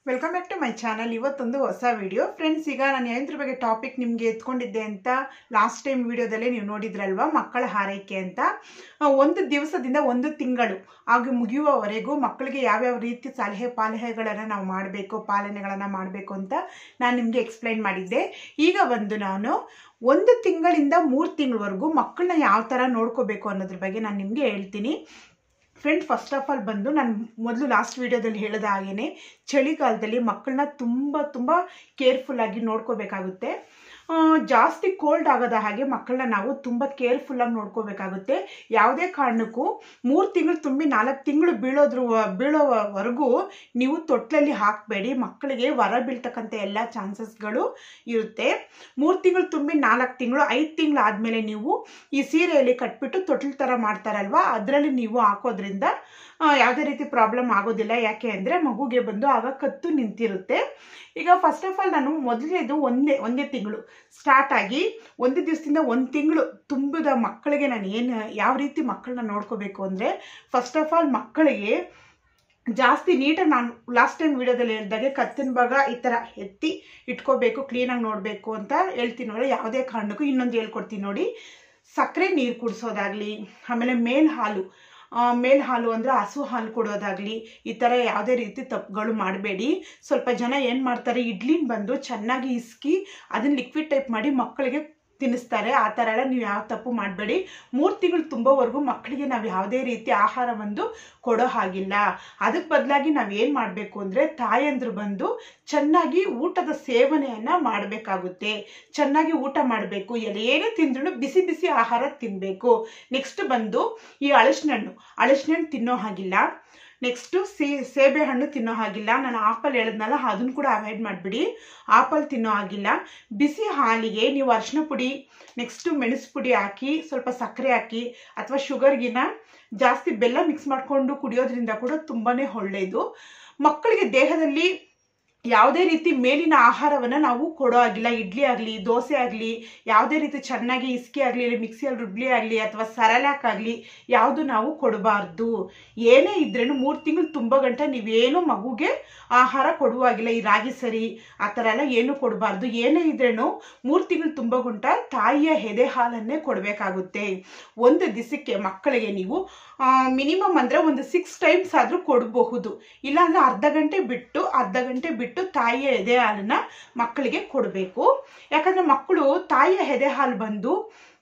welcome back to my channel ಇವತ್ತೊಂದು ಹೊಸ video friends ಈಗ ನಾನು ಏನದ್ರ ಬಗ್ಗೆ ಟಾಪಿಕ್ ನಿಮಗೆ ಎತ್ಕೊಂಡಿದ್ದೆ ಅಂತ ಲಾಸ್ಟ್ ಟೈಮ್ ವಿಡಿಯೋದಲ್ಲೇ ನೀವು ನೋಡಿದ್ರಲ್ವಾ ಮಕ್ಕಳ ಹಾರೈಕೆ ಅಂತ ಆ, ಒಂದು ದಿವಸದಿಂದ ಒಂದು ತಿಂಗಳು ಆಗ ಮುಗಿಯುವವರೆಗೂ ಮಕ್ಕಳಿಗೆ ಯಾವ್ಯಾವ ರೀತಿ ಸಲಹೆ ಪಾಲನೆಗಳನ್ನು ನಾವು ಮಾಡಬೇಕು ಪಾಲನೆಗಳನ್ನು ಮಾಡಬೇಕು ಅಂತ ನಾನು ನಿಮಗೆ ಎಕ್ಸ್ಪ್ಲೈನ್ ಮಾಡಿದ್ದೆ ಈಗ ಬಂದು ನಾನು ಒಂದು ತಿಂಗಳಿಂದ ಮೂರು ತಿಂಗಳವರೆಗೂ ಮಕ್ಕಳನ್ನ ಯಾವ ಥರ ನೋಡ್ಕೋಬೇಕು ಅನ್ನೋದ್ರ ಬಗ್ಗೆ ನಾನು ನಿಮಗೆ ಹೇಳ್ತೀನಿ ಫ್ರೆಂಡ್ ಫಸ್ಟ್ ಆಫ್ ಆಲ್ ಬಂದು ನಾನು ಮೊದಲು ಲಾಸ್ಟ್ ವಿಡಿಯೋದಲ್ಲಿ ಹೇಳಿದ ಹಾಗೇನೆ ಚಳಿಗಾಲದಲ್ಲಿ ಮಕ್ಕಳನ್ನ ತುಂಬ ತುಂಬ ಕೇರ್ಫುಲ್ಲಾಗಿ ನೋಡ್ಕೋಬೇಕಾಗುತ್ತೆ ಆ, ಜಾಸ್ತಿ ಕೋಲ್ಡ್ ಆಗದ ಹಾಗೆ ಮಕ್ಕಳನ್ನ ನಾವು ತುಂಬ ಕೇರ್ಫುಲ್ಲಾಗಿ ನೋಡ್ಕೋಬೇಕಾಗುತ್ತೆ ಯಾವುದೇ ಕಾರಣಕ್ಕೂ ಮೂರು ತಿಂಗಳು ತುಂಬಿ ನಾಲ್ಕು ತಿಂಗಳು ಬೀಳೋದ್ರ ಬೀಳೋವರೆಗೂ ನೀವು ತೊಟ್ಲಲ್ಲಿ ಹಾಕಬೇಡಿ ಮಕ್ಕಳಿಗೆ ಹೊರ ಬೀಳ್ತಕ್ಕಂಥ ಎಲ್ಲ ಚಾನ್ಸಸ್ಗಳು ಇರುತ್ತೆ ಮೂರು ತಿಂಗಳು ತುಂಬಿ ನಾಲ್ಕು ತಿಂಗಳು ಐದು ತಿಂಗಳು ಆದಮೇಲೆ ನೀವು ಈ ಸೀರೆಯಲ್ಲಿ ಕಟ್ಬಿಟ್ಟು ತೊಟ್ಲು ಥರ ಮಾಡ್ತಾರಲ್ವ ಅದರಲ್ಲಿ ನೀವು ಹಾಕೋದ್ರಿಂದ ಆ, ಯಾವುದೇ ರೀತಿ ಪ್ರಾಬ್ಲಮ್ ಆಗೋದಿಲ್ಲ ಯಾಕೆ ಅಂದರೆ ಮಗುಗೆ ಬಂದು ಆಗ ಕತ್ತು ನಿಂತಿರುತ್ತೆ ಈಗ ಫಸ್ಟ್ ಆಫ್ ಆಲ್ ನಾನು ಮೊದಲನೇದು ಒಂದೇ ಒಂದೇ ತಿಂಗಳು ಸ್ಟಾರ್ಟ್ ಆಗಿ ಒಂದು ದಿವಸದಿಂದ ಒಂದು ತಿಂಗಳು ತುಂಬಿದ ಮಕ್ಕಳಿಗೆ ನಾನು ಏನು ಯಾವ ರೀತಿ ಮಕ್ಕಳನ್ನ ನೋಡ್ಕೋಬೇಕು ಅಂದರೆ ಫಸ್ಟ್ ಆಫ್ ಆಲ್ ಮಕ್ಕಳಿಗೆ ಜಾಸ್ತಿ ನೀಟಾಗಿ ನಾನು ಲಾಸ್ಟ್ ಟೈಮ್ ವಿಡಿಯೋದಲ್ಲಿ ಹೇಳಿದಾಗೆ ಕತ್ತಿನ ಭಾಗ ಈ ಥರ ಎತ್ತಿ ಇಟ್ಕೋಬೇಕು ಕ್ಲೀನಾಗಿ ನೋಡಬೇಕು ಅಂತ ಹೇಳ್ತೀನಿ ನೋಡಿ ಯಾವುದೇ ಕಾರಣಕ್ಕೂ ಇನ್ನೊಂದು ಹೇಳ್ಕೊಡ್ತೀನಿ ನೋಡಿ ಸಕ್ಕರೆ ನೀರು ಕುಡಿಸೋದಾಗಲಿ ಆಮೇಲೆ ಮೇಲ್ ಹಾಲು ಆ, ಮೇಲ್ ಹಾಲು ಅಂದರೆ ಹಸು ಹಾಲು ಕೊಡೋದಾಗಲಿ ಈ ಥರ ಯಾವುದೇ ರೀತಿ ತಪ್ಪುಗಳು ಮಾಡಬೇಡಿ ಸ್ವಲ್ಪ ಜನ ಏನು ಮಾಡ್ತಾರೆ ಇಡ್ಲಿನ ಬಂದು ಚೆನ್ನಾಗಿ ಇಸ್ಕಿ ಅದನ್ನ ಲಿಕ್ವಿಡ್ ಟೈಪ್ ಮಾಡಿ ಮಕ್ಕಳಿಗೆ ತಿನ್ನಿಸ್ತಾರೆ ಆ ಥರ ಎಲ್ಲ ನೀವು ಯಾವ ತಪ್ಪು ಮಾಡಬೇಡಿ ಮೂರು ತಿಂಗಳು ತುಂಬೋವರೆಗೂ ಮಕ್ಕಳಿಗೆ ನಾವು ಯಾವುದೇ ರೀತಿ ಆಹಾರ ಒಂದು ಕೊಡೋ ಹಾಗಿಲ್ಲ ಅದಕ್ಕೆ ಬದಲಾಗಿ ನಾವು ಏನು ಮಾಡಬೇಕು ಅಂದರೆ ತಾಯಂದ್ರು ಬಂದು ಚೆನ್ನಾಗಿ ಊಟದ ಸೇವನೆಯನ್ನು ಮಾಡಬೇಕಾಗುತ್ತೆ ಚೆನ್ನಾಗಿ ಊಟ ಮಾಡಬೇಕು ಏನೇ ತಿಂದ್ರೂ ಬಿಸಿ ಬಿಸಿ ಆಹಾರ ತಿನ್ನಬೇಕು ನೆಕ್ಸ್ಟ್ ಬಂದು ಈ ಹಣ್ಣು ಹಣ್ಣು ತಿನ್ನೋ ಹಾಗಿಲ್ಲ ನೆಕ್ಸ್ಟು ಸಿ ಸೇಬೆ ಹಣ್ಣು ತಿನ್ನೋ ಹಾಗಿಲ್ಲ ನಾನು ಆಪಲ್ ಹೇಳಿದ್ನಲ್ಲ ಅದನ್ನು ಕೂಡ ಅವಾಯ್ಡ್ ಮಾಡಿಬಿಡಿ ಆಪಲ್ ತಿನ್ನೋ ಹಾಗಿಲ್ಲ ಬಿಸಿ ಹಾಲಿಗೆ ನೀವು ಅರಿಶಿನ ಪುಡಿ ನೆಕ್ಸ್ಟು ಮೆಣಸು ಪುಡಿ ಹಾಕಿ ಸ್ವಲ್ಪ ಸಕ್ಕರೆ ಹಾಕಿ ಅಥವಾ ಶುಗರ್ಗಿನ ಜಾಸ್ತಿ ಬೆಲ್ಲ ಮಿಕ್ಸ್ ಮಾಡಿಕೊಂಡು ಕುಡಿಯೋದ್ರಿಂದ ಕೂಡ ತುಂಬಾ ಒಳ್ಳೆಯದು ಮಕ್ಕಳಿಗೆ ದೇಹದಲ್ಲಿ ಯಾವುದೇ ರೀತಿ ಮೇಲಿನ ಆಹಾರವನ್ನು ನಾವು ಕೊಡೋ ಆಗಿಲ್ಲ ಇಡ್ಲಿ ಆಗಲಿ ದೋಸೆ ಆಗಲಿ ಯಾವುದೇ ರೀತಿ ಚೆನ್ನಾಗಿ ಇಸ್ಕಿ ಆಗಲಿ ಇಲ್ಲ ಮಿಕ್ಸಿಯಲ್ಲಿ ರುಬ್ಲಿ ಆಗಲಿ ಅಥವಾ ಸರಲಾಕ್ ಆಗಲಿ ಯಾವುದು ನಾವು ಕೊಡಬಾರ್ದು ಏನೇ ಇದ್ರೇನು ಮೂರು ತಿಂಗಳು ತುಂಬ ಗಂಟೆ ನೀವೇನು ಮಗುಗೆ ಆಹಾರ ಕೊಡುವಾಗಿಲ್ಲ ಈ ರಾಗಿ ಸರಿ ಆ ಥರ ಎಲ್ಲ ಏನು ಕೊಡಬಾರ್ದು ಏನೇ ಇದ್ರೇನು ಮೂರು ತಿಂಗಳು ತುಂಬ ಗಂಟ ತಾಯಿಯ ಎದೆ ಹಾಲನ್ನೇ ಕೊಡಬೇಕಾಗುತ್ತೆ ಒಂದು ದಿವಸಕ್ಕೆ ಮಕ್ಕಳಿಗೆ ನೀವು ಮಿನಿಮಮ್ ಅಂದರೆ ಒಂದು ಸಿಕ್ಸ್ ಟೈಮ್ಸ್ ಆದರೂ ಕೊಡಬಹುದು ಇಲ್ಲಾಂದರೆ ಅರ್ಧ ಗಂಟೆ ಬಿಟ್ಟು ಅರ್ಧ ಗಂಟೆ ಬಿಟ್ಟು ತಾಯಿಯ ಎದೆ ಹಾಲನ್ನ ಮಕ್ಕಳಿಗೆ ಕೊಡಬೇಕು ಯಾಕಂದರೆ ಮಕ್ಕಳು ತಾಯಿಯ ಎದೆ ಹಾಲು ಬಂದು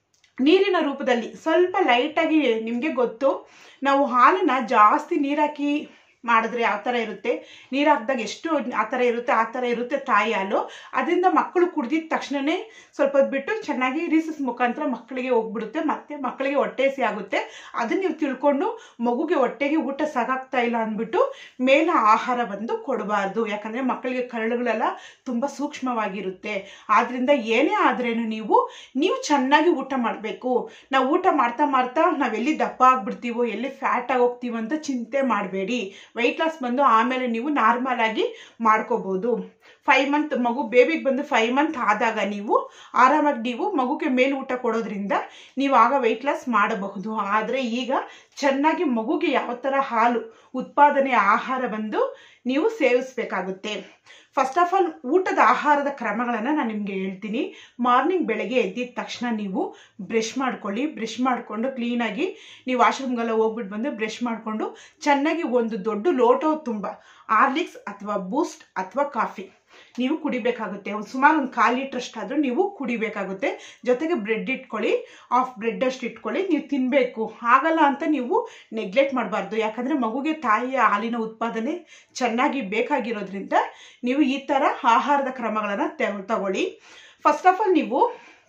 ನೀರಿನ ರೂಪದಲ್ಲಿ ಸ್ವಲ್ಪ ಲೈಟಾಗಿ ನಿಮಗೆ ಗೊತ್ತು ನಾವು ಹಾಲನ್ನ ಜಾಸ್ತಿ ನೀರಾಕಿ ಮಾಡಿದ್ರೆ ಯಾವ ಥರ ಇರುತ್ತೆ ನೀರು ಹಾಕಿದಾಗ ಎಷ್ಟು ಆ ಥರ ಇರುತ್ತೆ ಆ ಥರ ಇರುತ್ತೆ ತಾಯಿ ಹಾಲು ಅದರಿಂದ ಮಕ್ಕಳು ಕುಡ್ದಿದ ತಕ್ಷಣವೇ ಸ್ವಲ್ಪ ಹೊತ್ತು ಬಿಟ್ಟು ಚೆನ್ನಾಗಿ ರೀಸಸ್ ಮುಖಾಂತರ ಮಕ್ಕಳಿಗೆ ಹೋಗ್ಬಿಡುತ್ತೆ ಮತ್ತೆ ಮಕ್ಕಳಿಗೆ ಹೊಟ್ಟೆ ಹಸಿ ಆಗುತ್ತೆ ಅದನ್ನ ನೀವು ತಿಳ್ಕೊಂಡು ಮಗುಗೆ ಹೊಟ್ಟೆಗೆ ಊಟ ಸಾಕಾಗ್ತಾ ಇಲ್ಲ ಅಂದ್ಬಿಟ್ಟು ಮೇಲ ಆಹಾರ ಬಂದು ಕೊಡಬಾರ್ದು ಯಾಕಂದರೆ ಮಕ್ಕಳಿಗೆ ಕರಳುಗಳೆಲ್ಲ ತುಂಬ ಸೂಕ್ಷ್ಮವಾಗಿರುತ್ತೆ ಆದ್ದರಿಂದ ಏನೇ ಆದ್ರೇನು ನೀವು ನೀವು ಚೆನ್ನಾಗಿ ಊಟ ಮಾಡಬೇಕು ನಾವು ಊಟ ಮಾಡ್ತಾ ಮಾಡ್ತಾ ನಾವೆಲ್ಲಿ ದಪ್ಪ ಆಗ್ಬಿಡ್ತೀವೋ ಎಲ್ಲಿ ಫ್ಯಾಟ್ ಆಗೋಗ್ತೀವೋ ಅಂತ ಚಿಂತೆ ಮಾಡಬೇಡಿ ವೆಯ್ಟ್ ಲಾಸ್ ಬಂದು ಆಮೇಲೆ ನೀವು ನಾರ್ಮಲ್ ಆಗಿ ಮಾಡ್ಕೋಬೋದು ಫೈವ್ ಮಂತ್ ಮಗು ಬೇಬಿಗೆ ಬಂದು ಫೈವ್ ಮಂತ್ ಆದಾಗ ನೀವು ಆರಾಮಾಗಿ ನೀವು ಮಗುಗೆ ಮೇಲು ಊಟ ಕೊಡೋದ್ರಿಂದ ನೀವು ಆಗ ವೆಯ್ಟ್ ಲಾಸ್ ಮಾಡಬಹುದು ಆದರೆ ಈಗ ಚೆನ್ನಾಗಿ ಮಗುಗೆ ಯಾವ ಥರ ಹಾಲು ಉತ್ಪಾದನೆ ಆಹಾರ ಬಂದು ನೀವು ಸೇವಿಸಬೇಕಾಗುತ್ತೆ ಫಸ್ಟ್ ಆಫ್ ಆಲ್ ಊಟದ ಆಹಾರದ ಕ್ರಮಗಳನ್ನು ನಾನು ನಿಮಗೆ ಹೇಳ್ತೀನಿ ಮಾರ್ನಿಂಗ್ ಬೆಳಗ್ಗೆ ಎದ್ದಿದ ತಕ್ಷಣ ನೀವು ಬ್ರಷ್ ಮಾಡ್ಕೊಳ್ಳಿ ಬ್ರಷ್ ಮಾಡಿಕೊಂಡು ಕ್ಲೀನಾಗಿ ನೀವು ವಾಶ್ರೂಮ್ಗೆಲ್ಲ ಹೋಗ್ಬಿಟ್ಟು ಬಂದು ಬ್ರಷ್ ಮಾಡಿಕೊಂಡು ಚೆನ್ನಾಗಿ ಒಂದು ದೊಡ್ಡ ಲೋಟ ತುಂಬ ಆರ್ಲಿಕ್ಸ್ ಅಥವಾ ಬೂಸ್ಟ್ ಅಥವಾ ಕಾಫಿ ನೀವು ಕುಡಿಬೇಕಾಗುತ್ತೆ ಒಂದು ಸುಮಾರು ಒಂದು ಕಾಲು ಲೀಟ್ರಷ್ಟಾದರೂ ನೀವು ಕುಡಿಬೇಕಾಗುತ್ತೆ ಜೊತೆಗೆ ಬ್ರೆಡ್ ಇಟ್ಕೊಳ್ಳಿ ಆಫ್ ಬ್ರೆಡ್ ಅಷ್ಟು ಇಟ್ಕೊಳ್ಳಿ ನೀವು ತಿನ್ನಬೇಕು ಆಗಲ್ಲ ಅಂತ ನೀವು ನೆಗ್ಲೆಕ್ಟ್ ಮಾಡಬಾರ್ದು ಯಾಕಂದರೆ ಮಗುಗೆ ತಾಯಿಯ ಹಾಲಿನ ಉತ್ಪಾದನೆ ಚೆನ್ನಾಗಿ ಬೇಕಾಗಿರೋದ್ರಿಂದ ನೀವು ಈ ಥರ ಆಹಾರದ ಕ್ರಮಗಳನ್ನು ತಗೊಳ್ಳಿ ಫಸ್ಟ್ ಆಫ್ ಆಲ್ ನೀವು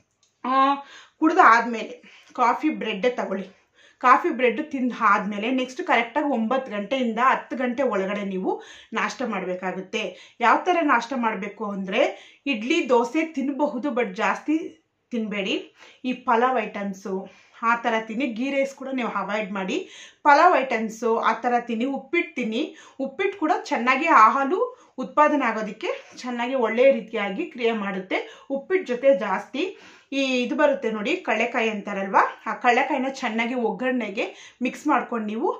ಕುಡ್ದು ಆದಮೇಲೆ ಕಾಫಿ ಬ್ರೆಡ್ಡೇ ತಗೊಳ್ಳಿ ಕಾಫಿ ಬ್ರೆಡ್ ತಿಂದು ಆದಮೇಲೆ ನೆಕ್ಸ್ಟ್ ಕರೆಕ್ಟಾಗಿ ಒಂಬತ್ತು ಗಂಟೆಯಿಂದ ಹತ್ತು ಗಂಟೆ ಒಳಗಡೆ ನೀವು ನಾಷ್ಟ ಮಾಡಬೇಕಾಗುತ್ತೆ ಯಾವ ಥರ ನಾಷ್ಟ ಮಾಡಬೇಕು ಅಂದರೆ ಇಡ್ಲಿ ದೋಸೆ ತಿನ್ನಬಹುದು ಬಟ್ ಜಾಸ್ತಿ ತಿನ್ನಬೇಡಿ ಈ ಪಲಾವ್ ಐಟಮ್ಸು ಆ ಥರ ತಿನ್ನಿ ಗೀ ರೈಸ್ ಕೂಡ ನೀವು ಅವಾಯ್ಡ್ ಮಾಡಿ ಪಲಾವ್ ಐಟಮ್ಸು ಆ ಥರ ತಿನ್ನಿ ಉಪ್ಪಿಟ್ಟು ತಿನ್ನಿ ಉಪ್ಪಿಟ್ಟು ಕೂಡ ಚೆನ್ನಾಗಿ ಆ ಹಾಲು ಉತ್ಪಾದನೆ ಆಗೋದಕ್ಕೆ ಚೆನ್ನಾಗಿ ಒಳ್ಳೆಯ ರೀತಿಯಾಗಿ ಕ್ರಿಯೆ ಮಾಡುತ್ತೆ ಉಪ್ಪಿಟ್ಟು ಜೊತೆ ಜಾಸ್ತಿ ಈ ಇದು ಬರುತ್ತೆ ನೋಡಿ ಕಳ್ಳೆಕಾಯಿ ಅಂತಾರಲ್ವ ಆ ಕಳ್ಳೆಕಾಯಿನ ಚೆನ್ನಾಗಿ ಒಗ್ಗರಣೆಗೆ ಮಿಕ್ಸ್ ಮಾಡ್ಕೊಂಡು ನೀವು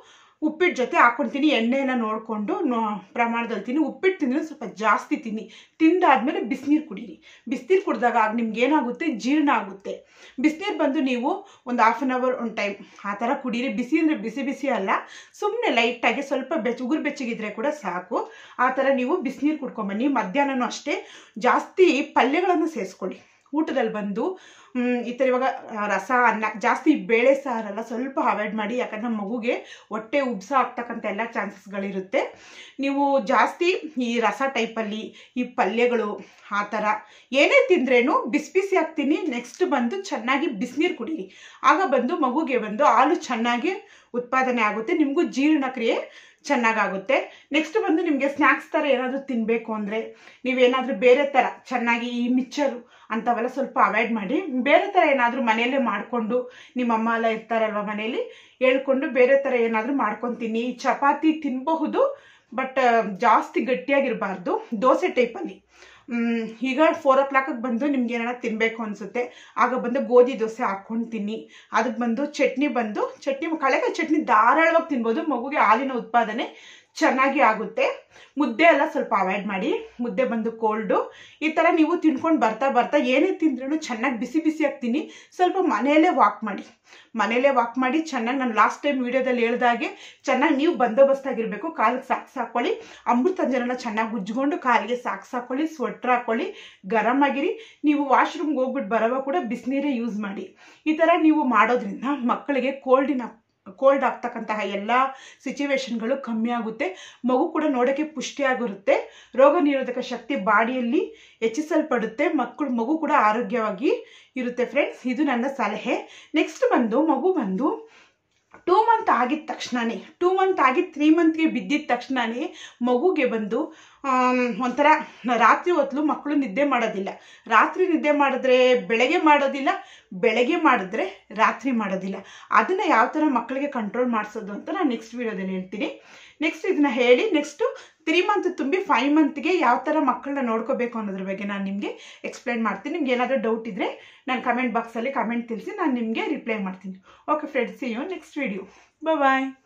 ಉಪ್ಪಿಟ್ಟು ಜೊತೆ ಹಾಕ್ಕೊಳ್ತೀನಿ ಎಣ್ಣೆ ಎಲ್ಲ ನೋಡಿಕೊಂಡು ನೋ ಪ್ರಮಾಣದಲ್ಲಿ ತಿನ್ನಿ ಉಪ್ಪಿಟ್ಟು ತಿಂದರೆ ಸ್ವಲ್ಪ ಜಾಸ್ತಿ ತಿನ್ನಿ ತಿಂದಾದ್ಮೇಲೆ ಬಿಸಿನೀರು ಕುಡೀರಿ ಬಿಸಿನೀರು ಕುಡಿದಾಗ ಆಗ ನಿಮ್ಗೆ ಏನಾಗುತ್ತೆ ಜೀರ್ಣ ಆಗುತ್ತೆ ಬಿಸಿನೀರು ಬಂದು ನೀವು ಒಂದು ಹಾಫ್ ಆನ್ ಅವರ್ ಒಂದು ಟೈಮ್ ಆ ಥರ ಕುಡೀರಿ ಬಿಸಿ ಅಂದರೆ ಬಿಸಿ ಬಿಸಿ ಅಲ್ಲ ಸುಮ್ಮನೆ ಲೈಟಾಗಿ ಸ್ವಲ್ಪ ಬೆಚ್ಚ ಉಗುರು ಬೆಚ್ಚಗಿದ್ರೆ ಕೂಡ ಸಾಕು ಆ ಥರ ನೀವು ಬಿಸಿನೀರು ಕುಡ್ಕೊಂಬನ್ನಿ ಮಧ್ಯಾಹ್ನನೂ ಅಷ್ಟೇ ಜಾಸ್ತಿ ಪಲ್ಯಗಳನ್ನು ಸೇರಿಸ್ಕೊಳ್ಳಿ ಊಟದಲ್ಲಿ ಬಂದು ಮ್, ಈ ಥರ ಇವಾಗ ಆ, ರಸ ಅನ್ನ ಜಾಸ್ತಿ ಬೇಳೆ ಸಾರಲ್ಲ ಸ್ವಲ್ಪ ಅವಾಯ್ಡ್ ಮಾಡಿ ಯಾಕಂದ್ರೆ ನಮ್ಮ ಮಗುಗೆ ಹೊಟ್ಟೆ ಉಬ್ಸ ಆಗ್ತಕ್ಕಂಥ ಎಲ್ಲ ಚಾನ್ಸಸ್ಗಳಿರುತ್ತೆ ನೀವು ಜಾಸ್ತಿ ಈ ರಸ ಟೈಪಲ್ಲಿ ಈ ಪಲ್ಯಗಳು ಆ ಥರ ಏನೇ ತಿಂದ್ರೇನು ಬಿಸಿ ಬಿಸಿ ಹಾಕ್ತೀನಿ ನೆಕ್ಸ್ಟ್ ಬಂದು ಚೆನ್ನಾಗಿ ಬಿಸಿನೀರು ಕುಡೀರಿ ಆಗ ಬಂದು ಮಗುಗೆ ಬಂದು ಹಾಲು ಚೆನ್ನಾಗಿ ಉತ್ಪಾದನೆ ಆಗುತ್ತೆ ನಿಮಗೂ ಜೀರ್ಣಕ್ರಿಯೆ ಚೆನ್ನಾಗಾಗುತ್ತೆ ನೆಕ್ಸ್ಟ್ ಬಂದು ನಿಮಗೆ ಸ್ನ್ಯಾಕ್ಸ್ ಥರ ಏನಾದರೂ ತಿನ್ನಬೇಕು ಅಂದರೆ ನೀವೇನಾದರೂ ಬೇರೆ ಥರ ಚೆನ್ನಾಗಿ ಈ ಮಿಕ್ಚರು ಅಂಥವೆಲ್ಲ ಸ್ವಲ್ಪ ಅವಾಯ್ಡ್ ಮಾಡಿ ಬೇರೆ ಥರ ಏನಾದರೂ ಮನೆಯಲ್ಲೇ ಮಾಡಿಕೊಂಡು ನಿಮ್ಮ ಅಮ್ಮ ಎಲ್ಲ ಇರ್ತಾರಲ್ವ ಮನೆಯಲ್ಲಿ ಹೇಳ್ಕೊಂಡು ಬೇರೆ ಥರ ಏನಾದರೂ ಮಾಡ್ಕೊತೀನಿ ಚಪಾತಿ ತಿನ್ನಬಹುದು ಬಟ್ ಜಾಸ್ತಿ ಗಟ್ಟಿಯಾಗಿರಬಾರ್ದು ದೋಸೆ ಟೈಪಲ್ಲಿ ಮ್, ಈಗ ಫೋರ್ ಓ ಕ್ಲಾಕಿಗೆ ಬಂದು ನಿಮ್ಗೆ ಏನಾರ ತಿನ್ನಬೇಕು ಅನಿಸುತ್ತೆ ಆಗ ಬಂದು ಗೋಧಿ ದೋಸೆ ಹಾಕ್ಕೊಂಡು ತಿನ್ನಿ ಅದಕ್ಕೆ ಬಂದು ಚಟ್ನಿ ಬಂದು ಚಟ್ನಿ ಕಳೆಕಾಯಿ ಚಟ್ನಿ ಧಾರಾಳವಾಗಿ ತಿನ್ಬೋದು ಮಗುಗೆ ಹಾಲಿನ ಉತ್ಪಾದನೆ ಚೆನ್ನಾಗಿ ಆಗುತ್ತೆ ಮುದ್ದೆ ಎಲ್ಲ ಸ್ವಲ್ಪ ಅವಾಯ್ಡ್ ಮಾಡಿ ಮುದ್ದೆ ಬಂದು ಕೋಲ್ಡು ಈ ಥರ ನೀವು ತಿನ್ಕೊಂಡು ಬರ್ತಾ ಬರ್ತಾ ಏನೇ ತಿಂದ್ರೂ ಚೆನ್ನಾಗಿ ಬಿಸಿ ಬಿಸಿ ಹಾಕ್ತೀನಿ ಸ್ವಲ್ಪ ಮನೆಯಲ್ಲೇ ವಾಕ್ ಮಾಡಿ ಮನೆಯಲ್ಲೇ ವಾಕ್ ಮಾಡಿ ಚೆನ್ನಾಗಿ ನಾನು ಲಾಸ್ಟ್ ಟೈಮ್ ವೀಡಿಯೋದಲ್ಲಿ ಹೇಳ್ದಾಗೆ ಚೆನ್ನಾಗಿ ನೀವು ಬಂದೋಬಸ್ತಾಗಿರಬೇಕು ಕಾಲಿಗೆ ಸಾಕ್ಸ್ ಹಾಕ್ಕೊಳ್ಳಿ ಅಮೃತಾಂಜನೆಲ್ಲ ಚೆನ್ನಾಗಿ ಉಜ್ಕೊಂಡು ಕಾಲಿಗೆ ಸಾಕ್ಸ್ ಹಾಕ್ಕೊಳ್ಳಿ ಸ್ವೆಟ್ರ್ ಹಾಕ್ಕೊಳ್ಳಿ ಗರಮ್ ಆಗಿರಿ ನೀವು ವಾಶ್ರೂಮ್ಗೆ ಹೋಗ್ಬಿಟ್ಟು ಬರೋವಾಗ ಕೂಡ ಬಿಸಿನೀರೇ ಯೂಸ್ ಮಾಡಿ ಈ ಥರ ನೀವು ಮಾಡೋದ್ರಿಂದ ಮಕ್ಕಳಿಗೆ ಕೋಲ್ಡಿನ ಕೋಲ್ಡ್ ಆಗ್ತಕ್ಕಂತಹ ಎಲ್ಲ ಸಿಚುವೇಶನ್ಗಳು ಕಮ್ಮಿ ಆಗುತ್ತೆ ಮಗು ಕೂಡ ನೋಡೋಕ್ಕೆ ಪುಷ್ಟಿಯಾಗಿರುತ್ತೆ ರೋಗ ನಿರೋಧಕ ಶಕ್ತಿ ಬಾಡಿಯಲ್ಲಿ ಹೆಚ್ಚಿಸಲ್ಪಡುತ್ತೆ ಮಕ್ಕಳು ಮಗು ಕೂಡ ಆರೋಗ್ಯವಾಗಿ ಇರುತ್ತೆ ಫ್ರೆಂಡ್ಸ್ ಇದು ನನ್ನ ಸಲಹೆ ನೆಕ್ಸ್ಟ್ ಬಂದು ಮಗು ಬಂದು ಟೂ ಮಂತ್ ಆಗಿದ ತಕ್ಷಣನೇ ಟೂ ಮಂತ್ ಆಗಿ ತ್ರೀ ಮಂತ್ಗೆ ಬಿದ್ದಿದ ತಕ್ಷಣನೇ ಮಗುಗೆ ಬಂದು ಆಮ್, ಒಂಥರ ರಾತ್ರಿ ಹೊತ್ತು ಮಕ್ಕಳು ನಿದ್ದೆ ಮಾಡೋದಿಲ್ಲ ರಾತ್ರಿ ನಿದ್ದೆ ಮಾಡಿದ್ರೆ ಬೆಳಗ್ಗೆ ಮಾಡೋದಿಲ್ಲ ಬೆಳಗ್ಗೆ ಮಾಡಿದ್ರೆ ರಾತ್ರಿ ಮಾಡೋದಿಲ್ಲ ಅದನ್ನು ಯಾವ ಥರ ಮಕ್ಕಳಿಗೆ ಕಂಟ್ರೋಲ್ ಮಾಡಿಸೋದು ಅಂತ ನಾನು ನೆಕ್ಸ್ಟ್ ವೀಡಿಯೋದಲ್ಲಿ ಹೇಳ್ತೀನಿ ನೆಕ್ಸ್ಟ್ ಇದನ್ನ ಹೇಳಿ ನೆಕ್ಸ್ಟು ತ್ರೀ ಮಂತ್ ತುಂಬಿ ಫೈವ್ ಮಂತ್ಗೆ ಯಾವ ಥರ ಮಕ್ಕಳನ್ನ ನೋಡ್ಕೋಬೇಕು ಅನ್ನೋದ್ರ ಬಗ್ಗೆ ನಾನು ನಿಮಗೆ ಎಕ್ಸ್ಪ್ಲೈನ್ ಮಾಡ್ತೀನಿ ನಿಮ್ಗೆ ಏನಾದರೂ ಡೌಟ್ ಇದ್ದರೆ ನಾನು ಕಮೆಂಟ್ ಬಾಕ್ಸಲ್ಲಿ ಕಮೆಂಟ್ ತಿಳಿಸಿ ನಾನು ನಿಮಗೆ ರಿಪ್ಲೈ ಮಾಡ್ತೀನಿ okay friends you next video bye